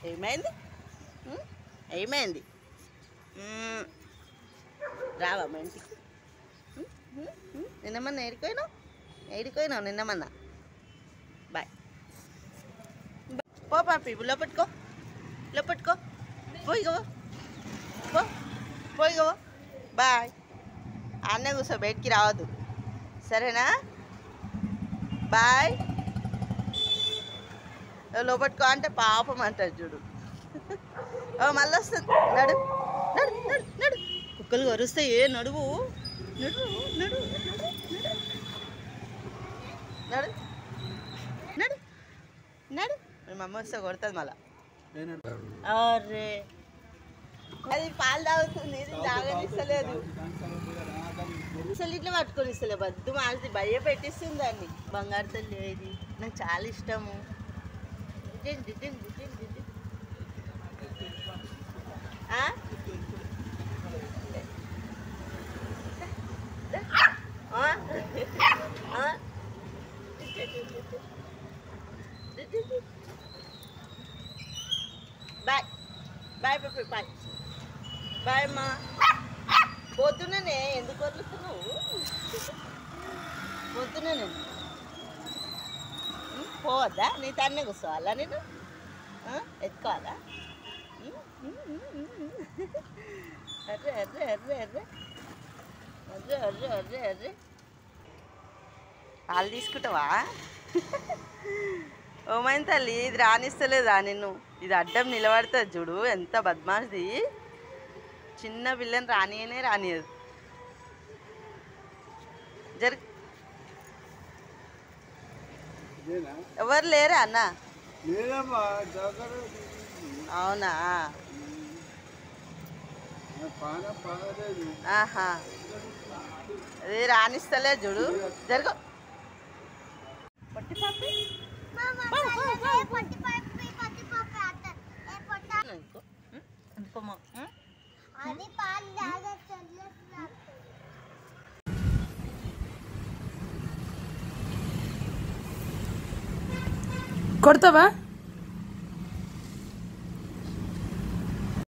ఏమైంది ఉం? ఏమైంది ఉం. రావా మా ఇంటికి ఉం? ఉం? ఉం? నిన్నమన్నా ఏడిపోయినావు ఏడిపోయినావు నిన్నమన్నా బాయ్ పో పాపి లోపట్టుకో లోపట్టుకో పోయి గో పో పోయి గో బాయ్ అన్న కూర్చో బయటికి రావద్దు సరేనా బాయ్ లోపట్టుకో అంటే పాపం అంటారు చూడు ఓ మళ్ళీ వస్తుంది నడు నడు నడు నడు కుక్కలు కరుస్తాయి ఏ నడువు నడు నడు నడు నడు నడు మీ మమ్మ వస్తే కొడుతుంది మళ్ళా అరే అది పాలు తాగుతుంది ఇది తాగనిస్తలేదు అసలు ఇట్లా పట్టుకొని ఇస్తలే బద్దు మాల్సి భయ పెట్టిస్తుంది దాన్ని బంగారు తల్లి ఇది నాకు చాలా ఇష్టము డిటిన్ డిటిన్ డిటిన్ డిటిన్. ఆ? ఆ? ఆ? బాయ్ బాయ్ పప్పి బాయ్ బాయ్ అమ్మా పోతున్నానే ఎందుకు వదులుతున్నావు పోతున్నాను ఉం, పోవద్దా నీ తన్నే కూర్చోవాలా నేను ఆ, ఎత్తుకోవాలా ఉం, ఉం, ఉం, ఉం, ఉం. అర్రే అర్రే అర్రే అర్రే అర్రే అర్రే అర్రే అర్రే పాలు తీసుకుంటావా ఓమైంది తల్లి ఇది రానిస్తలేదా నిన్ను ఇది అడ్డం నిలబడుతుంది చూడు ఎంత బద్మాస్ది చిన్న పిల్లని రానియనే రానియదు జరి ఎవరు లేరా అన్న లేదమ్మా దగ్గర అవునా పాన పగలేదు ఆహా అది రానిస్తలే చూడు జరుగు పొట్టి పాపి ఇంకో ఉం? ఇంకోమో ఉం? అది పాలు తాగొచ్చు కొడతావా